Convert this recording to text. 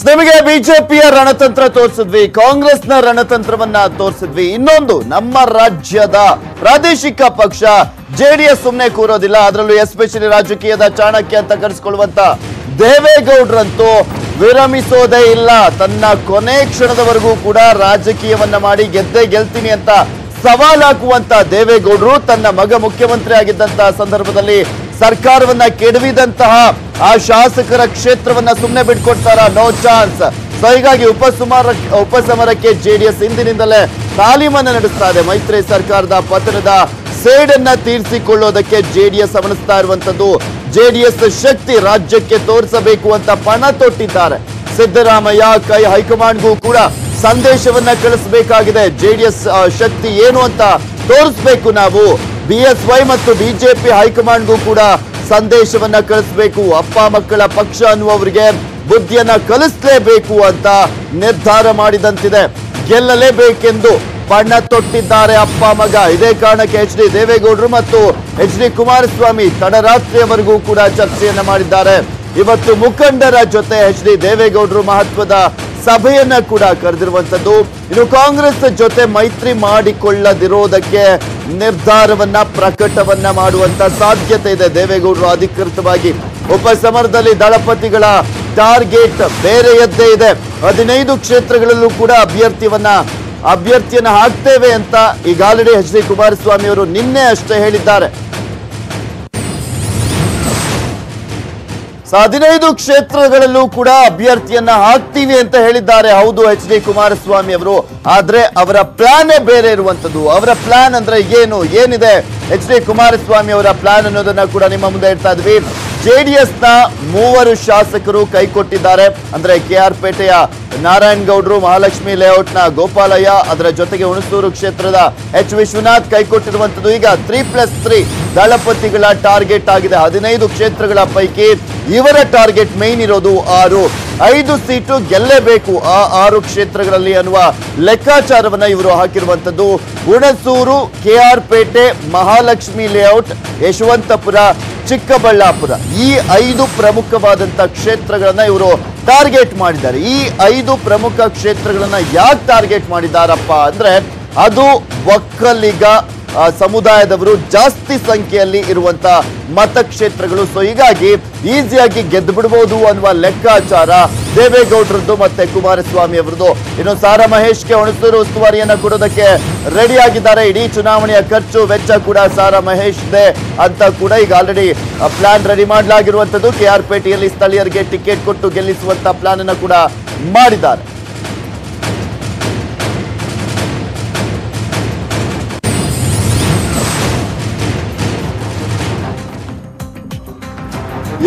ನಿಮಗೆ ಬಿಜೆಪಿಯ ರಣತಂತ್ರ ತೋರಿಸಿದ್ವಿ ಕಾಂಗ್ರೆಸ್ನ ರಣತಂತ್ರವನ್ನ ತೋರಿಸಿದ್ವಿ ಇನ್ನೊಂದು ನಮ್ಮ ರಾಜ್ಯದ ಪ್ರಾದೇಶಿಕ ಪಕ್ಷ ಜೆಡಿಎಸ್ ಸುಮ್ಮನೆ ಕೂರೋದಿಲ್ಲ ಅದರಲ್ಲೂ ಎಸ್ಪೆಷಲಿ ರಾಜಕೀಯದ ಚಾಣಕ್ಯ ಅಂತ ಕರೆಸ್ಕೊಳ್ಳುವಂತ ದೇವೇಗೌಡರಂತೂ ವಿರಮಿಸೋದೇ ಇಲ್ಲ ತನ್ನ ಕೊನೆ ಕ್ಷಣದವರೆಗೂ ಕೂಡ ರಾಜಕೀಯವನ್ನ ಮಾಡಿ ಗೆದ್ದೇ ಗೆಲ್ತೀನಿ ಅಂತ ಸವಾಲ್ ಹಾಕುವಂತ ದೇವೇಗೌಡರು ತನ್ನ ಮಗ ಮುಖ್ಯಮಂತ್ರಿ ಆಗಿದ್ದಂತಹ ಸಂದರ್ಭದಲ್ಲಿ ಸರ್ಕಾರವನ್ನ ಕೆಡವಿದಂತಹ ಆ ಶಾಸಕರ ಕ್ಷೇತ್ರವನ್ನ ಸುಮ್ಮನೆ ಬಿಟ್ಕೊಡ್ತಾರ ನೋ ಚಾನ್ಸ್ ಸೊ ಹೀಗಾಗಿ ಉಪಸುಮಾರ ಉಪಸಮರಕ್ಕೆ ಜೆಡಿಎಸ್ ಹಿಂದಿನಿಂದಲೇ ತಾಲೀಮನ್ನ ನಡೆಸ್ತಾ ಇದೆ ಮೈತ್ರಿ ಸರ್ಕಾರದ ಪತನದ ಸೇಡನ್ನ ತೀರಿಸಿಕೊಳ್ಳೋದಕ್ಕೆ ಜೆಡಿಎಸ್ ಅವನಿಸ್ತಾ ಇರುವಂತದ್ದು ಜೆಡಿಎಸ್ ಶಕ್ತಿ ರಾಜ್ಯಕ್ಕೆ ತೋರಿಸಬೇಕು ಅಂತ ಪಣ ತೊಟ್ಟಿದ್ದಾರೆ ಸಿದ್ದರಾಮಯ್ಯ ಕೈ ಹೈಕಮಾಂಡ್ಗೂ ಕೂಡ ಸಂದೇಶವನ್ನ ಕಳಿಸಬೇಕಾಗಿದೆ ಜೆಡಿಎಸ್ ಶಕ್ತಿ ಏನು ಅಂತ ತೋರಿಸ್ಬೇಕು ನಾವು ಬಿ ಎಸ್ ವೈ ಮತ್ತು ಬಿಜೆಪಿ ಹೈಕಮಾಂಡ್ಗೂ ಕೂಡ ಸಂದೇಶವನ್ನ ಕಳಿಸ್ಬೇಕು ಅಪ್ಪ ಮಕ್ಕಳ ಪಕ್ಷ ಅನ್ನುವವರಿಗೆ ಬುದ್ಧಿಯನ್ನ ಕಲಿಸ್ಲೇಬೇಕು ಅಂತ ನಿರ್ಧಾರ ಮಾಡಿದಂತಿದೆ ಗೆಲ್ಲಲೇಬೇಕೆಂದು ಬಣ್ಣ ತೊಟ್ಟಿದ್ದಾರೆ ಅಪ್ಪ ಮಗ ಇದೇ ಕಾರಣಕ್ಕೆ ಎಚ್ ಡಿ ದೇವೇಗೌಡರು ಮತ್ತು ಎಚ್ ಡಿ ಕುಮಾರಸ್ವಾಮಿ ತಡರಾತ್ರಿಯವರೆಗೂ ಕೂಡ ಚರ್ಚೆಯನ್ನ ಮಾಡಿದ್ದಾರೆ ಇವತ್ತು ಮುಖಂಡರ ಜೊತೆ ಎಚ್ ಡಿ ದೇವೇಗೌಡರು ಮಹತ್ವದ ಸಭೆಯನ್ನ ಕೂಡ ಕರೆದಿರುವಂತದ್ದು ಇನ್ನು ಕಾಂಗ್ರೆಸ್ ಜೊತೆ ಮೈತ್ರಿ ಮಾಡಿಕೊಳ್ಳದಿರೋದಕ್ಕೆ ನಿರ್ಧಾರವನ್ನ ಪ್ರಕಟವನ್ನ ಮಾಡುವಂತ ಸಾಧ್ಯತೆ ಇದೆ ದೇವೇಗೌಡರು ಅಧಿಕೃತವಾಗಿ ಉಪಸಮರದಲ್ಲಿ ದಳಪತಿಗಳ ಟಾರ್ಗೆಟ್ ಬೇರೆಯದ್ದೇ ಇದೆ ಹದಿನೈದು ಕ್ಷೇತ್ರಗಳಲ್ಲೂ ಕೂಡ ಅಭ್ಯರ್ಥಿಯನ್ನ ಅಭ್ಯರ್ಥಿಯನ್ನ ಹಾಕ್ತೇವೆ ಅಂತ ಈಗ ಆಲ್ರೆಡಿ ಎಚ್ ಡಿ ಕುಮಾರಸ್ವಾಮಿ ಅವರು ನಿನ್ನೆ ಅಷ್ಟೇ ಹೇಳಿದ್ದಾರೆ ಸೊ ಹದಿನೈದು ಕ್ಷೇತ್ರಗಳಲ್ಲೂ ಕೂಡ ಅಭ್ಯರ್ಥಿಯನ್ನ ಹಾಕ್ತೀವಿ ಅಂತ ಹೇಳಿದ್ದಾರೆ ಹೌದು ಎಚ್ ಡಿ ಕುಮಾರಸ್ವಾಮಿ ಅವರು ಆದ್ರೆ ಅವರ ಪ್ಲಾನೇ ಬೇರೆ ಇರುವಂತದ್ದು ಅವರ ಪ್ಲಾನ್ ಅಂದ್ರೆ ಏನು ಏನಿದೆ ಎಚ್ ಡಿ ಕುಮಾರಸ್ವಾಮಿ ಅವರ ಪ್ಲಾನ್ ಅನ್ನೋದನ್ನ ಕೂಡ ನಿಮ್ಮ ಮುಂದೆ ಇಡ್ತಾ ಇದ್ವಿ ಜೆಡಿಎಸ್ ನ ಮೂವರು ಶಾಸಕರು ಕೈಕೊಟ್ಟಿದ್ದಾರೆ ಅಂದ್ರೆ ಕೆ ಆರ್ ಪೇಟೆಯ ನಾರಾಯಣ್ ಗೌಡ್ರು ಮಹಾಲಕ್ಷ್ಮಿ ಲೇಔಟ್ ನ ಗೋಪಾಲಯ್ಯ ಅದರ ಜೊತೆಗೆ ಹುಣಸೂರು ಕ್ಷೇತ್ರದ ಎಚ್ ವಿಶ್ವನಾಥ್ ಕೈಕೊಟ್ಟಿರುವಂತದ್ದು ಈಗ ತ್ರೀ ಪ್ಲಸ್ ತ್ರೀ ದಳಪತಿಗಳ ಟಾರ್ಗೆಟ್ ಆಗಿದೆ ಹದಿನೈದು ಕ್ಷೇತ್ರಗಳ ಪೈಕಿ ಇವರ ಟಾರ್ಗೆಟ್ ಮೈನ್ ಇರೋದು ಆರು ಐದು ಸೀಟು ಗೆಲ್ಲೇಬೇಕು ಆ ಆರು ಕ್ಷೇತ್ರಗಳಲ್ಲಿ ಅನ್ನುವ ಲೆಕ್ಕಾಚಾರವನ್ನ ಇವರು ಹಾಕಿರುವಂತದ್ದು ಹುಣಸೂರು ಕೆ ಆರ್ ಪೇಟೆ ಮಹಾಲಕ್ಷ್ಮಿ ಲೇಔಟ್ ಯಶವಂತಪುರ ಚಿಕ್ಕಬಳ್ಳಾಪುರ ಈ ಐದು ಪ್ರಮುಖವಾದಂತ ಕ್ಷೇತ್ರಗಳನ್ನ ಇವರು ಟಾರ್ಗೆಟ್ ಮಾಡಿದ್ದಾರೆ ಈ ಐದು ಪ್ರಮುಖ ಕ್ಷೇತ್ರಗಳನ್ನ ಯಾಕೆ ಟಾರ್ಗೆಟ್ ಮಾಡಿದ್ದಾರಪ್ಪ ಅಂದ್ರೆ ಅದು ಒಕ್ಕಲಿಗ ಆ, ಸಮುದಾಯದವರು ಜಾಸ್ತಿ ಸಂಖ್ಯೆಯಲ್ಲಿ ಇರುವಂತ ಮತಕ್ಷೇತ್ರಗಳು ಸೊ ಹೀಗಾಗಿ ಈಸಿಯಾಗಿ ಗೆದ್ದು ಬಿಡಬಹುದು ಅನ್ನುವ ಲೆಕ್ಕಾಚಾರ ದೇವೇಗೌಡರದ್ದು ಮತ್ತೆ ಕುಮಾರಸ್ವಾಮಿ ಅವರದ್ದು ಇನ್ನು ಸಾರಾ ಮಹೇಶ್ಗೆ ಹುಣಸೂರು ಉಸ್ತುವಾರಿಯನ್ನ ಕೊಡೋದಕ್ಕೆ ರೆಡಿ ಆಗಿದ್ದಾರೆ ಇಡೀ ಚುನಾವಣೆಯ ಖರ್ಚು ವೆಚ್ಚ ಕೂಡ ಸಾರಾ ಮಹೇಶ್ದೆ ಅಂತ ಕೂಡ ಈಗ ಆಲ್ರೆಡಿ ಪ್ಲಾನ್ ರೆಡಿ ಮಾಡಲಾಗಿರುವಂತದ್ದು ಕೆ ಆರ್ ಪೇಟೆಯಲ್ಲಿ ಸ್ಥಳೀಯರಿಗೆ ಟಿಕೆಟ್ ಕೊಟ್ಟು ಗೆಲ್ಲಿಸುವಂತ ಪ್ಲಾನ್ ಅನ್ನ ಕೂಡ ಮಾಡಿದ್ದಾರೆ